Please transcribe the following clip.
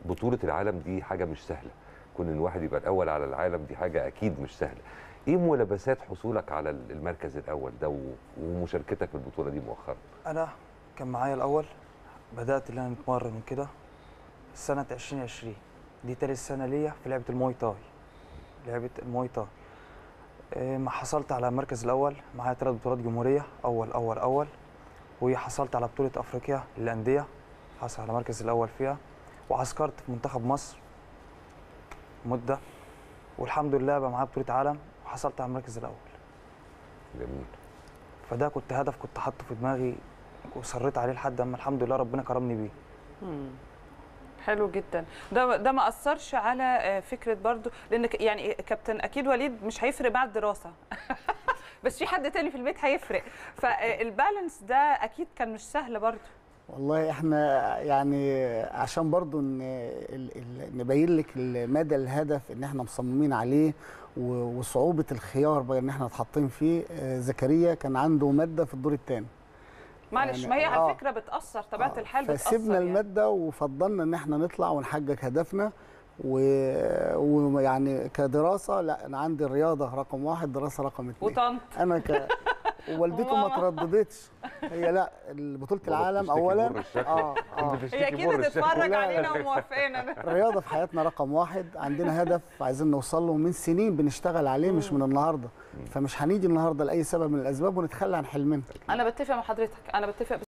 بطوله العالم دي حاجه مش سهله كون ان واحد يبقى الاول على العالم دي حاجه اكيد مش سهله ايه ملابسات حصولك على المركز الاول ده و- ومشاركتك في البطوله دي مؤخرا انا كان معايا الاول بدات ان انا اتمرن كده سنه 2020 دي تالت سنه ليا في لعبه الموي تاي لعبه الموي تاي إيه، ما حصلت على المركز الاول معايا ثلاث بطولات جمهوريه اول اول اول وحصلت على بطوله افريقيا للانديه حصل على المركز الاول فيها وعسكرت في منتخب مصر مده والحمد لله بقى معايا بطوله عالم وحصلت على المركز الاول جميل فده كنت هدف كنت حاطه في دماغي وصريت عليه لحد اما الحمد لله ربنا كرمني بيه مم. حلو جدا ده ده ما اثرش على آه، فكره برضو لان ك- يعني كابتن اكيد وليد مش هيفرق بعد الدراسه بس في حد تاني في البيت هيفرق فالبالانس ده اكيد كان مش سهل برضو والله احنا يعني عشان برضو ان ال- ال- نبين لك مدى الهدف ان احنا مصممين عليه و- وصعوبه الخيار بقى ان احنا اتحطين فيه آه، زكريا كان عنده ماده في الدور الثاني معلش يعني- ما هي على آه. فكره بتاثر طبيعه آه، الحال بتاثر فسيبنا يعني. الماده وفضلنا ان احنا نطلع ونحقق هدفنا و- ويعني كدراسه لا انا عندي الرياضه رقم واحد دراسه رقم اثنين وطنط انا ك ووالدته ما وماما. ترددتش هي لا بطوله بابا العالم بتشتكي اولا مر الشكل. اه اه هي بتشتكي اكيد مر الشكل. بتتفرج لا، علينا لا. وموافقانا الرياضه في حياتنا رقم واحد عندنا هدف عايزين نوصل له من سنين بنشتغل عليه مش من النهارده فمش هنيجي النهارده لاي سبب من الاسباب ونتخلى عن حلمنا انا بتفق مع حضرتك انا بتفق